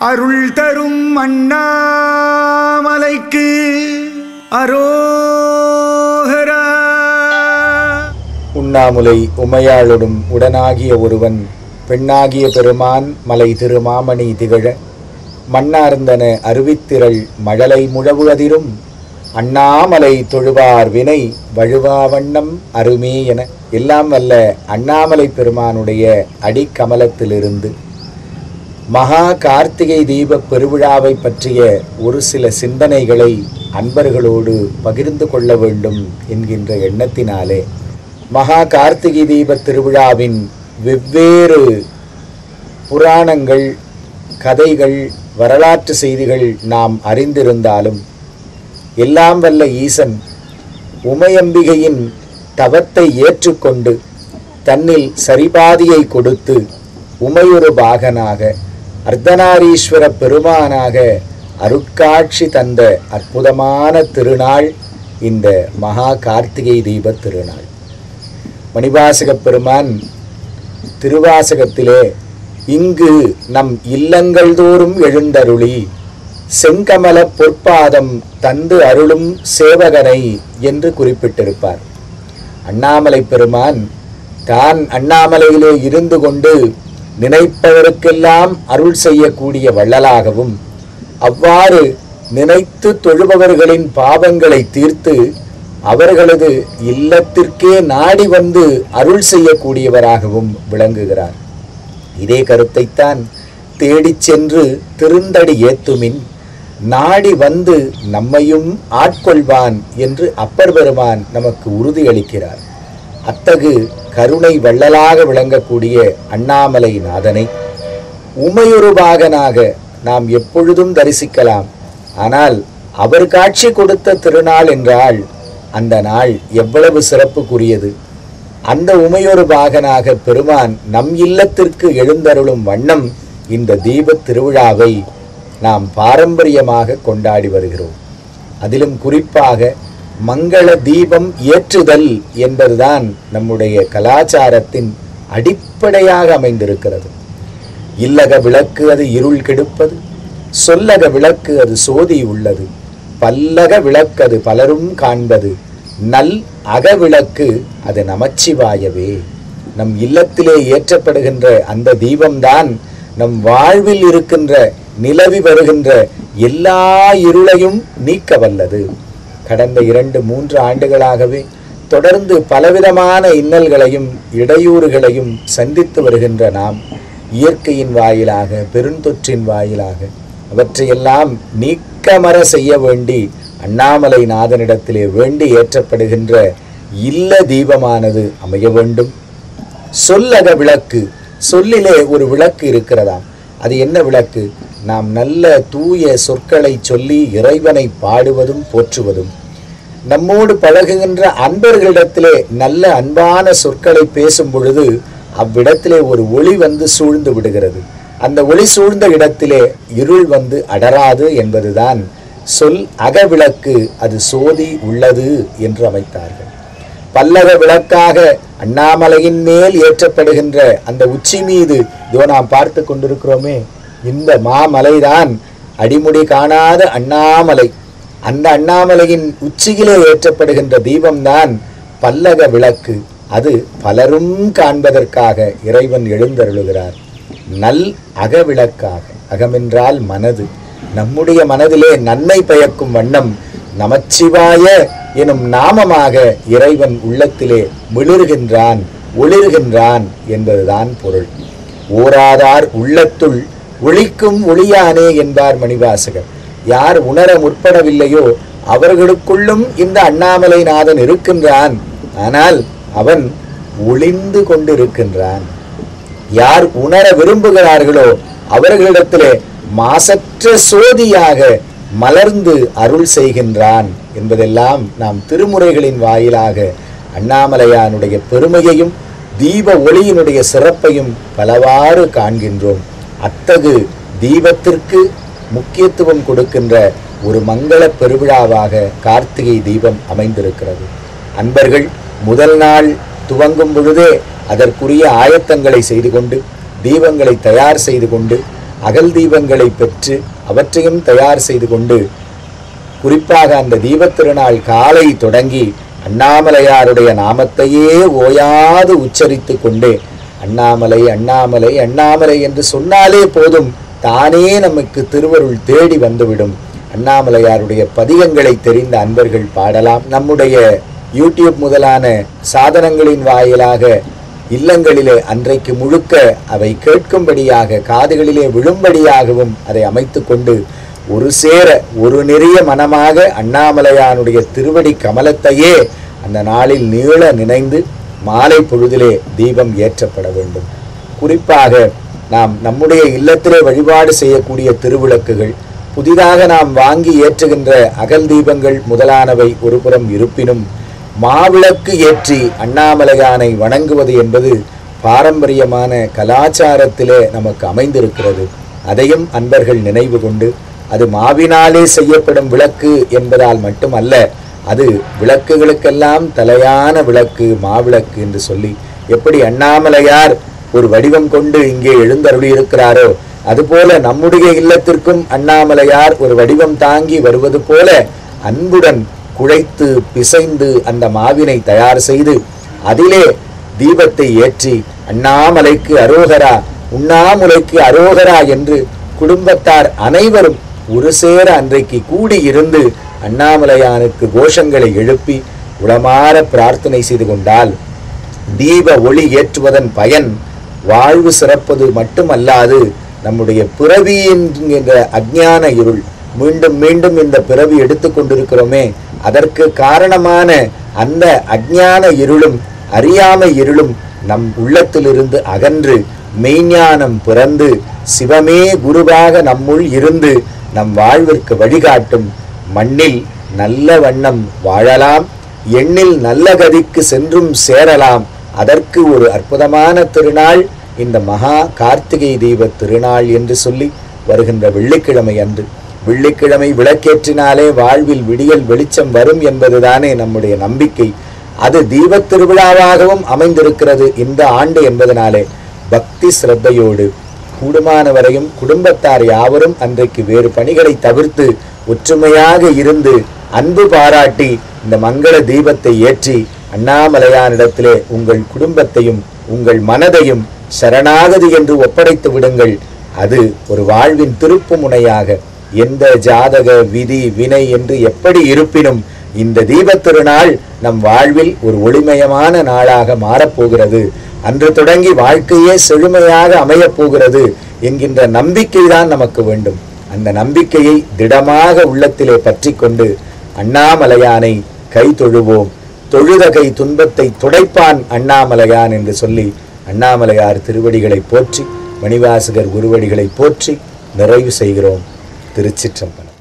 அருள் தரும் அண்ணாமலைக்கு அரோகரா உண்ணாமுலை உமையாளொடும் உடனாகிய ஒருவன் பெண்ணாகிய பெருமான் மலை திருமாமணி திகழ மண்ணார்ந்தன அருவித்திரள் மழலை முழவு அதிரும் அண்ணாமலை தொழுவார் வினை வழுவா வண்ணம் அருமே என எல்லாம் வல்ல அண்ணாமலை பெருமானுடைய அடிக்கமலத்திலிருந்து மகா கார்த்திகை தீப பெருவிழாவை பற்றிய ஒரு சில சிந்தனைகளை அன்பர்களோடு பகிர்ந்து கொள்ள வேண்டும் என்கின்ற எண்ணத்தினாலே மகா கார்த்திகை தீப திருவிழாவின் வெவ்வேறு புராணங்கள் கதைகள் வரலாற்று செய்திகள் நாம் அறிந்திருந்தாலும் எல்லாம் வல்ல ஈசன் உமையம்பிகையின் தவத்தை ஏற்றுக்கொண்டு தன்னில் சரிபாதியை கொடுத்து உமையொரு பாகனாக அர்த்தநாரீஸ்வர பெருமானாக அருட்காட்சி தந்த அற்புதமான திருநாள் இந்த மகா கார்த்திகை தீப திருநாள் மணிவாசகப் பெருமான் திருவாசகத்திலே இங்கு நம் இல்லங்கள் தோறும் எழுந்தருளி செங்கமல பொற்பாதம் தந்து அருளும் சேவகனை என்று குறிப்பிட்டிருப்பார் அண்ணாமலை பெருமான் தான் அண்ணாமலையிலே இருந்து கொண்டு நினைப்பவருக்கெல்லாம் அருள் செய்யக்கூடிய வள்ளலாகவும் அவ்வாறு நினைத்து தொழுபவர்களின் பாவங்களை தீர்த்து அவர்களது இல்லத்திற்கே நாடி வந்து அருள் செய்யக்கூடியவராகவும் விளங்குகிறார் இதே கருத்தைத்தான் தேடிச் சென்று திருந்தடி ஏத்துமின் நாடி வந்து நம்மையும் ஆட்கொள்வான் என்று அப்பர் பெருமான் நமக்கு உறுதியளிக்கிறார் அத்தகு கருணை வள்ளலாக விளங்கக்கூடிய அண்ணாமலை நாதனை உமையொருபாகனாக நாம் எப்பொழுதும் தரிசிக்கலாம் ஆனால் அவர் காட்சி கொடுத்த திருநாள் என்றால் அந்த நாள் எவ்வளவு சிறப்புக்குரியது அந்த உமையொரு பாகனாக பெருமான் நம் இல்லத்திற்கு எழுந்தருளும் வண்ணம் இந்த தீப திருவிழாவை நாம் பாரம்பரியமாக கொண்டாடி வருகிறோம் அதிலும் குறிப்பாக மங்கள தீபம் ஏற்றுதல் என்பதுதான் நம்முடைய கலாச்சாரத்தின் அடிப்படையாக அமைந்திருக்கிறது இல்லக விளக்கு அது இருள் கெடுப்பது சொல்லக விளக்கு அது சோதி உள்ளது பல்லக விளக்கு அது பலரும் காண்பது நல் அகவிளக்கு அது நமச்சிவாயவே நம் இல்லத்திலே ஏற்றப்படுகின்ற அந்த தீபம்தான் நம் வாழ்வில் இருக்கின்ற நிலவி வருகின்ற எல்லா இருளையும் நீக்க வல்லது கடந்த இரண்டு மூன்று ஆண்டுகளாகவே தொடர்ந்து பலவிதமான இன்னல்களையும் இடையூறுகளையும் சந்தித்து வருகின்ற நாம் இயற்கையின் வாயிலாக பெருந்தொற்றின் வாயிலாக அவற்றையெல்லாம் நீக்கமர செய்ய வேண்டி அண்ணாமலை நாதனிடத்திலே வேண்டி ஏற்றப்படுகின்ற இல்ல தீபமானது அமைய வேண்டும் சொல்லக விளக்கு சொல்லிலே ஒரு விளக்கு இருக்கிறதாம் அது என்ன விளக்கு நாம் நல்ல தூய சொற்களை சொல்லி இறைவனை பாடுவதும் போற்றுவதும் நம்மோடு பழகுகின்ற அன்பர்களிடத்திலே நல்ல அன்பான சொற்களை பேசும் பொழுது அவ்விடத்திலே ஒரு ஒளி வந்து சூழ்ந்து விடுகிறது அந்த ஒளி சூழ்ந்த இடத்திலே இருள் வந்து அடராது என்பதுதான் சொல் அகவிளக்கு அது சோதி உள்ளது என்று அமைத்தார்கள் பல்லக விளக்காக அண்ணாமலையின் மேல் ஏற்றப்படுகின்ற அந்த உச்சி மீது இதோ நாம் பார்த்து கொண்டிருக்கிறோமே இந்த மாமலைதான் அடிமுடி காணாத அண்ணாமலை அந்த அண்ணாமலையின் உச்சியிலே ஏற்றப்படுகின்ற தீபம்தான் பல்லக விளக்கு அது பலரும் காண்பதற்காக இறைவன் எழுந்தருளுகிறார் நல் அகவிளக்காக அகமென்றால் மனது நம்முடைய மனதிலே நன்மை பயக்கும் வண்ணம் நமச்சிவாய எனும் நாமமாக இறைவன் உள்ளத்திலே மிளிர்கின்றான் ஒளிர்கின்றான் என்பதுதான் பொருள் ஓராதார் உள்ளத்துள் ஒளிக்கும் ஒளியானே என்பார் மணிவாசகர் யார் உணர முற்படவில்லையோ அவர்களுக்குள்ளும் இந்த அண்ணாமலை நாதன் இருக்கின்றான் ஆனால் அவன் ஒளிந்து கொண்டிருக்கின்றான் யார் உணர விரும்புகிறார்களோ அவர்களிடத்திலே மாசற்ற சோதியாக மலர்ந்து அருள் செய்கின்றான் என்பதெல்லாம் நாம் திருமுறைகளின் வாயிலாக அண்ணாமலையானுடைய பெருமையையும் தீப ஒளியினுடைய சிறப்பையும் பலவாறு காண்கின்றோம் அத்தகு தீபத்திற்கு முக்கியத்துவம் கொடுக்கின்ற ஒரு மங்கள பெருவிழாவாக கார்த்திகை தீபம் அமைந்திருக்கிறது அன்பர்கள் முதல் நாள் துவங்கும் பொழுதே அதற்குரிய ஆயத்தங்களை செய்து கொண்டு தீபங்களை தயார் செய்து கொண்டு அகல் தீபங்களை பெற்று அவற்றையும் தயார் செய்து கொண்டு குறிப்பாக அந்த தீபத் திருநாள் காலை தொடங்கி அண்ணாமலையாருடைய நாமத்தையே ஓயாது உச்சரித்து கொண்டே அண்ணாமலை அண்ணாமலை அண்ணாமலை என்று சொன்னாலே போதும் தானே நமக்கு திருவருள் தேடி வந்துவிடும் அண்ணாமலையாருடைய பதிகங்களை தெரிந்த அன்பர்கள் பாடலாம் நம்முடைய யூடியூப் முதலான சாதனங்களின் வாயிலாக இல்லங்களிலே அன்றைக்கு முழுக்க அவை கேட்கும்படியாக காதுகளிலே விழும்படியாகவும் அதை அமைத்துக் கொண்டு ஒரு சேர ஒரு நெறிய மனமாக அண்ணாமலையானுடைய திருவடி கமலத்தையே அந்த நாளில் நீள நினைந்து மாலை பொழுதிலே தீபம் ஏற்றப்பட வேண்டும் குறிப்பாக நாம் நம்முடைய இல்லத்திலே வழிபாடு செய்யக்கூடிய திருவிளக்குகள் புதிதாக நாம் வாங்கி ஏற்றுகின்ற அகல் தீபங்கள் முதலானவை ஒருபுறம் இருப்பினும் மாவிளக்கு ஏற்றி அண்ணாமலையானை வணங்குவது என்பது பாரம்பரியமான கலாச்சாரத்திலே நமக்கு அமைந்திருக்கிறது அதையும் அன்பர்கள் நினைவு கொண்டு அது மாவினாலே செய்யப்படும் விளக்கு என்பதால் மட்டுமல்ல அது விளக்குகளுக்கெல்லாம் தலையான விளக்கு மாவிளக்கு என்று சொல்லி எப்படி அண்ணாமலையார் ஒரு வடிவம் கொண்டு இங்கே எழுந்தருளி இருக்கிறாரோ அதுபோல நம்முடைய இல்லத்திற்கும் அண்ணாமலையார் ஒரு வடிவம் தாங்கி வருவது போல அன்புடன் குழைத்து பிசைந்து அந்த மாவினை தயார் செய்து அதிலே தீபத்தை ஏற்றி அண்ணாமலைக்கு அரோகரா உண்ணாமுலைக்கு அரோகரா என்று குடும்பத்தார் அனைவரும் ஒரு சேர அன்றைக்கு கூடியிருந்து அண்ணாமலையானுக்கு கோஷங்களை எழுப்பி உளமாற பிரார்த்தனை செய்து கொண்டால் தீப ஒளி ஏற்றுவதன் பயன் வாழ்வு சிறப்பது மட்டுமல்லாது நம்முடைய பிறவி என்கின்ற அஞ்ஞான இருள் மீண்டும் மீண்டும் இந்த பிறவி எடுத்துக்கொண்டிருக்கிறோமே அதற்கு காரணமான அந்த அஞ்ஞான இருளும் அறியாமை இருளும் நம் உள்ளத்திலிருந்து அகன்று மெய்ஞானம் பிறந்து சிவமே குருவாக நம்முள் இருந்து நம் வாழ்விற்கு வழிகாட்டும் மண்ணில் நல்ல வண்ணம் வாழலாம் எண்ணில் நல்ல கதிக்கு சென்றும் சேரலாம் அதற்கு ஒரு அற்புதமான திருநாள் இந்த மகா கார்த்திகை தீப திருநாள் என்று சொல்லி வருகின்ற வெள்ளிக்கிழமை அன்று வெள்ளிக்கிழமை விளக்கேற்றினாலே வாழ்வில் விடியல் வெளிச்சம் வரும் என்பதுதானே நம்முடைய நம்பிக்கை அது தீபத் திருவிழாவாகவும் அமைந்திருக்கிறது இந்த ஆண்டு என்பதனாலே பக்தி சிரத்தையோடு கூடுமான வரையும் குடும்பத்தார் யாவரும் அன்றைக்கு வேறு பணிகளை தவிர்த்து ஒற்றுமையாக இருந்து அன்பு பாராட்டி இந்த மங்கள தீபத்தை ஏற்றி அண்ணாமலையானிடத்திலே உங்கள் குடும்பத்தையும் உங்கள் மனதையும் சரணாகதி என்று ஒப்படைத்து விடுங்கள் அது ஒரு வாழ்வின் திருப்பு முனையாக எந்த ஜாதக விதி வினை என்று எப்படி இருப்பினும் இந்த தீபத் திருநாள் நம் வாழ்வில் ஒரு ஒளிமயமான நாளாக மாறப்போகிறது அன்று தொடங்கி வாழ்க்கையே செழுமையாக அமையப் போகிறது என்கின்ற நம்பிக்கை தான் நமக்கு வேண்டும் அந்த நம்பிக்கையை திடமாக உள்ளத்திலே பற்றி கொண்டு அண்ணாமலையானை கை தொழுவோம் தொழுதகை துன்பத்தை துடைப்பான் அண்ணாமலையான் என்று சொல்லி அண்ணாமலையார் திருவடிகளை போற்றி மணிவாசகர் குருவடிகளை போற்றி நிறைவு செய்கிறோம் திருச்சிற்றம்பலம்